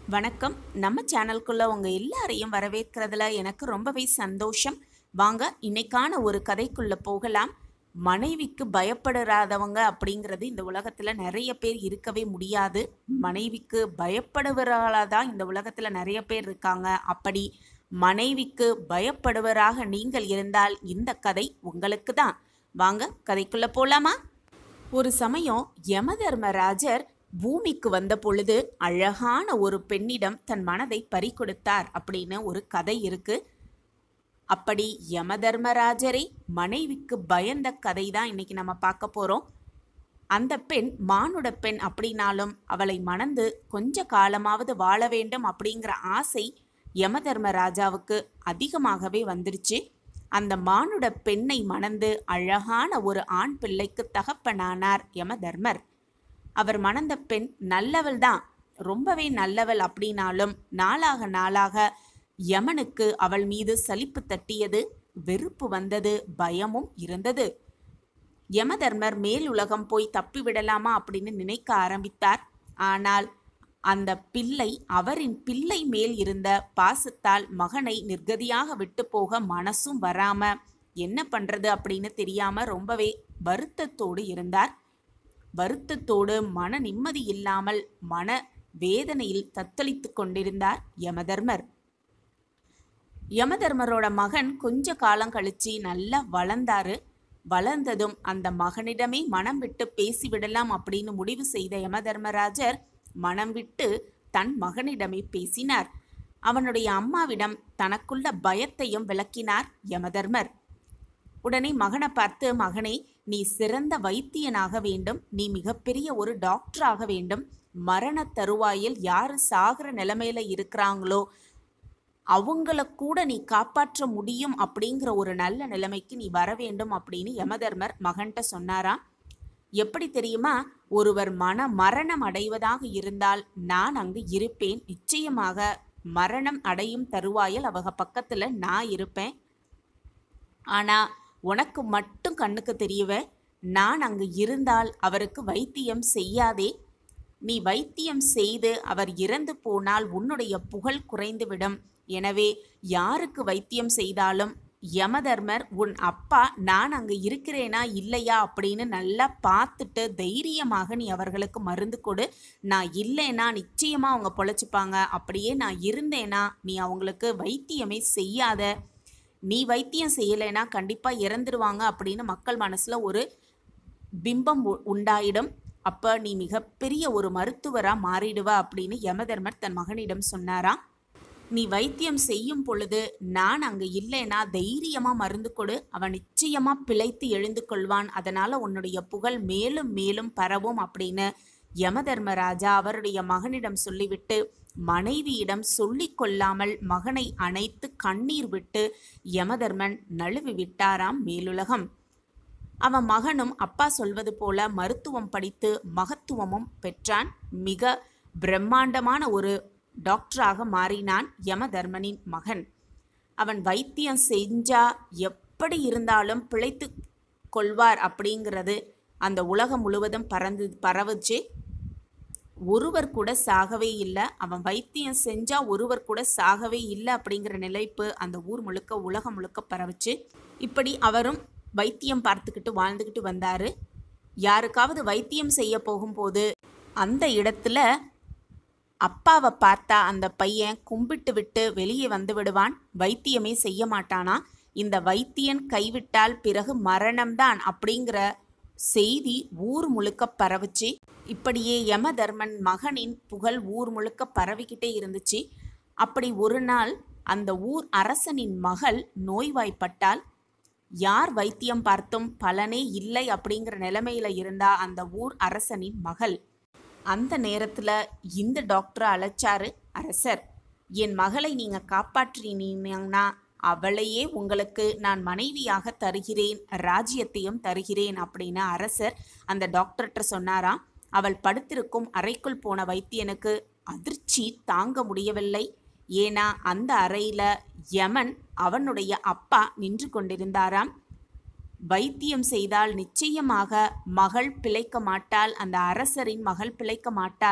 வணக்கம் நம்ம சேனலுக்குள்ள உங்க எல்லாரையும் வரவேற்கிறதுல எனக்கு ரொம்பவே சந்தோஷம் வாங்க இன்னைக்கான ஒரு கதைக்குள்ள போகலாம் மனைவிக்கு பயப்படுறாதவங்க அப்படிங்கிறது இந்த உலகத்துல நிறைய பேர் இருக்கவே முடியாது மனைவிக்கு பயப்படுவர்களாக தான் இந்த உலகத்துல நிறைய பேர் இருக்காங்க அப்படி மனைவிக்கு பயப்படுவராக நீங்கள் இருந்தால் இந்த கதை உங்களுக்கு தான் வாங்க கதைக்குள்ள போலாமா ஒரு சமயம் யமதர்மராஜர் பூமிக்கு வந்த பொழுது அழகான ஒரு பெண்ணிடம் தன் மனதை பறிகொடுத்தார் அப்படின்னு ஒரு கதை இருக்கு அப்படி யமதர்மராஜரை மனைவிக்கு பயந்த கதை தான் இன்னைக்கு நம்ம பார்க்க போறோம் அந்த பெண் மானுட பெண் அப்படின்னாலும் அவளை மணந்து கொஞ்ச காலமாவது வாழ வேண்டும் அப்படிங்கிற ஆசை யமதர்மராஜாவுக்கு அதிகமாகவே வந்துருச்சு அந்த மானுட பெண்ணை மணந்து அழகான ஒரு ஆண் பிள்ளைக்கு தகப்பனானார் யமதர்மர் அவர் மணந்த பெண் நல்லவள் தான் ரொம்பவே நல்லவள் அப்படின்னாலும் நாளாக நாளாக யமனுக்கு அவள் மீது சலிப்பு தட்டியது வெறுப்பு வந்தது பயமும் இருந்தது யமதர்மர் மேல் உலகம் போய் தப்பி விடலாமா அப்படின்னு நினைக்க ஆரம்பித்தார் ஆனால் அந்த பிள்ளை அவரின் பிள்ளை மேல் இருந்த பாசத்தால் மகனை நிர்கதியாக விட்டு போக மனசும் வராம என்ன பண்றது அப்படின்னு தெரியாம ரொம்பவே வருத்தத்தோடு இருந்தார் வருத்தத்தோடு மன நிம்மதி இல்லாமல் மன வேதனையில் தத்தளித்து கொண்டிருந்தார் யமதர்மர் யமதர்மரோட மகன் கொஞ்ச காலம் கழிச்சு நல்லா வளர்ந்தாரு வளர்ந்ததும் அந்த மகனிடமே மனம் விட்டு பேசிவிடலாம் அப்படின்னு முடிவு செய்த யமதர்மராஜர் மனம் விட்டு தன் மகனிடமே பேசினார் அவனுடைய அம்மாவிடம் தனக்குள்ள பயத்தையும் விளக்கினார் யமதர்மர் உடனே மகனை பார்த்து மகனே நீ சிறந்த வைத்தியனாக வேண்டும் நீ மிகப்பெரிய ஒரு டாக்டராக வேண்டும் மரண தருவாயில் யாரு சாகிற நிலைமையில இருக்கிறாங்களோ அவங்கள கூட நீ காப்பாற்ற முடியும் அப்படிங்கிற ஒரு நல்ல நிலைமைக்கு நீ வர வேண்டும் அப்படின்னு யமதர்மர் மகன்கிட்ட சொன்னாராம் எப்படி தெரியுமா ஒருவர் மன மரணம் அடைவதாக இருந்தால் நான் அங்கு இருப்பேன் நிச்சயமாக மரணம் அடையும் தருவாயில் அவங்க பக்கத்துல நான் இருப்பேன் ஆனா உனக்கு மட்டும் கண்ணுக்கு தெரியவ நான் அங்கு இருந்தால் அவருக்கு வைத்தியம் செய்யாதே நீ வைத்தியம் செய்து அவர் இறந்து போனால் உன்னுடைய புகழ் குறைந்துவிடும் எனவே யாருக்கு வைத்தியம் செய்தாலும் யமதர்மர் உன் அப்பா நான் அங்கு இருக்கிறேனா இல்லையா அப்படின்னு நல்லா பார்த்துட்டு தைரியமாக நீ அவர்களுக்கு மருந்து கொடு நான் இல்லைனா நிச்சயமா அவங்க பொழைச்சிப்பாங்க அப்படியே நான் இருந்தேனா நீ அவங்களுக்கு வைத்தியமே செய்யாத நீ வைத்தியம் செய்யலைன்னா கண்டிப்பாக இறந்துருவாங்க அப்படின்னு மக்கள் மனசில் ஒரு பிம்பம் உ- உண்டாயிடும் அப்போ நீ மிகப்பெரிய ஒரு மருத்துவராக மாறிடுவ அப்படின்னு யமதர்மர் தன் மகனிடம் சொன்னாராம் நீ வைத்தியம் செய்யும் பொழுது நான் அங்கே இல்லைன்னா தைரியமாக மருந்து கொடு அவன் நிச்சயமாக பிழைத்து எழுந்து கொள்வான் அதனால் உன்னுடைய புகழ் மேலும் மேலும் பரவும் அப்படின்னு யமதர்மராஜா அவருடைய மகனிடம் சொல்லிவிட்டு மனைவியிடம் சொல்லிக் கொள்ளாமல் மகனை அணைத்து கண்ணீர் விட்டு யமதர்மன் நழுவி விட்டாராம் மேலுலகம் அவன் மகனும் அப்பா சொல்வது போல மருத்துவம் படித்து மகத்துவமும் பெற்றான் மிக பிரம்மாண்டமான ஒரு டாக்டராக மாறினான் யமதர்மனின் மகன் அவன் வைத்தியம் செஞ்சா எப்படி இருந்தாலும் பிழைத்து கொள்வார் அப்படிங்கிறது அந்த உலகம் முழுவதும் பறந்து பரவுச்சு ஒருவர் கூட சாகவே இல்லை அவன் வைத்தியம் செஞ்சா ஒருவர் கூட சாகவே இல்லை அப்படிங்கிற நிலைப்பு அந்த ஊர் முழுக்க உலகம் முழுக்க பரவுச்சு இப்படி அவரும் வைத்தியம் பார்த்துக்கிட்டு வாழ்ந்துக்கிட்டு வந்தாரு யாருக்காவது வைத்தியம் செய்ய போகும்போது அந்த இடத்துல அப்பாவை பார்த்தா அந்த பையன் கும்பிட்டு விட்டு வெளியே வந்து விடுவான் வைத்தியமே செய்ய மாட்டானா இந்த வைத்தியன் கைவிட்டால் பிறகு மரணம்தான் அப்படிங்கிற செய்தி ஊர் முழுக்க பரவுச்சு இப்படியே யமதர்மன் மகனின் புகழ் ஊர் முழுக்க பரவிக்கிட்டே இருந்துச்சு அப்படி ஒரு நாள் அந்த ஊர் அரசனின் மகள் நோய்வாய்ப்பட்டால் யார் வைத்தியம் பார்த்தும் பலனே இல்லை அப்படிங்கிற நிலைமையில இருந்தா அந்த ஊர் அரசனின் மகள் அந்த நேரத்துல இந்த டாக்டரை அழைச்சாரு அரசர் என் மகளை நீங்க காப்பாற்றினீங்கன்னா அவளையே உங்களுக்கு நான் மனைவியாக தருகிறேன் ராஜ்யத்தையும் தருகிறேன் அப்படின்னு அரசர் அந்த டாக்டர்கிட்ட சொன்னாராம் அவள் படுத்திருக்கும் அறைக்குள் போன வைத்தியனுக்கு அதிர்ச்சி தாங்க முடியவில்லை ஏன்னா அந்த அறையில யமன் அவனுடைய அப்பா நின்று கொண்டிருந்தாராம் வைத்தியம் செய்தால் நிச்சயமாக மகள் பிழைக்க மாட்டாள் அந்த அரசரின் மகள் பிழைக்க மாட்டாள்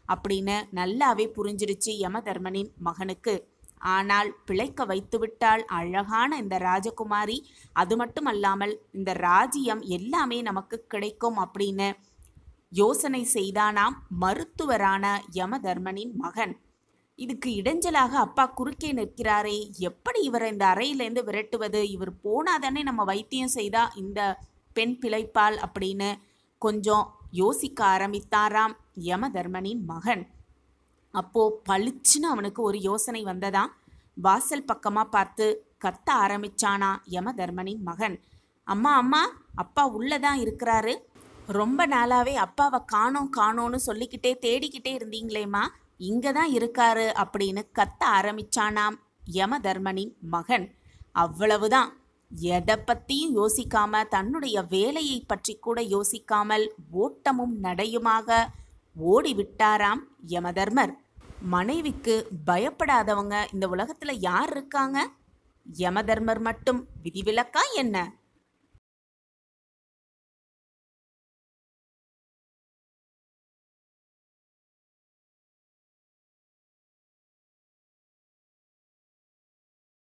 அப்படின்னு நல்லாவே புரிஞ்சிருச்சு யமதர்மனின் மகனுக்கு ஆனால் பிழைக்க வைத்துவிட்டால் அழகான இந்த ராஜகுமாரி அது மட்டும் அல்லாமல் இந்த ராஜ்யம் எல்லாமே நமக்கு கிடைக்கும் அப்படின்னு யோசனை செய்தானாம் மருத்துவரான யமதர்மனின் மகன் இதுக்கு இடைஞ்சலாக அப்பா குறுக்கே நிற்கிறாரே எப்படி இவரை இந்த அறையிலேருந்து விரட்டுவது இவர் போனாதானே நம்ம வைத்தியம் செய்தா இந்த பெண் பிழைப்பாள் அப்படின்னு கொஞ்சம் யோசிக்க ஆரம்பித்தாராம் யமதர்மனின் மகன் அப்போ பளிச்சுன்னு அவனுக்கு ஒரு யோசனை வந்ததாம் வாசல் பக்கமா பார்த்து கத்த ஆரம்பிச்சானா யமதர்மனின் மகன் அம்மா அம்மா அப்பா உள்ளதான் இருக்கிறாரு ரொம்ப நாளாவே அப்பாவை காணோம் காணோன்னு சொல்லிக்கிட்டே தேடிக்கிட்டே இருந்தீங்களேம்மா இங்க தான் இருக்காரு அப்படின்னு கத்த ஆரம்பிச்சானாம் யமதர்மனின் மகன் அவ்வளவுதான் எதை பத்தியும் யோசிக்காம தன்னுடைய வேலையை பற்றி கூட யோசிக்காமல் ஓட்டமும் நடையுமாக ஓடிவிட்டாராம் யமதர்மர் மனைவிக்கு பயப்படாதவங்க இந்த உலகத்துல யார் இருக்காங்க யமதர்மர் மட்டும் விதிவிலக்கா என்ன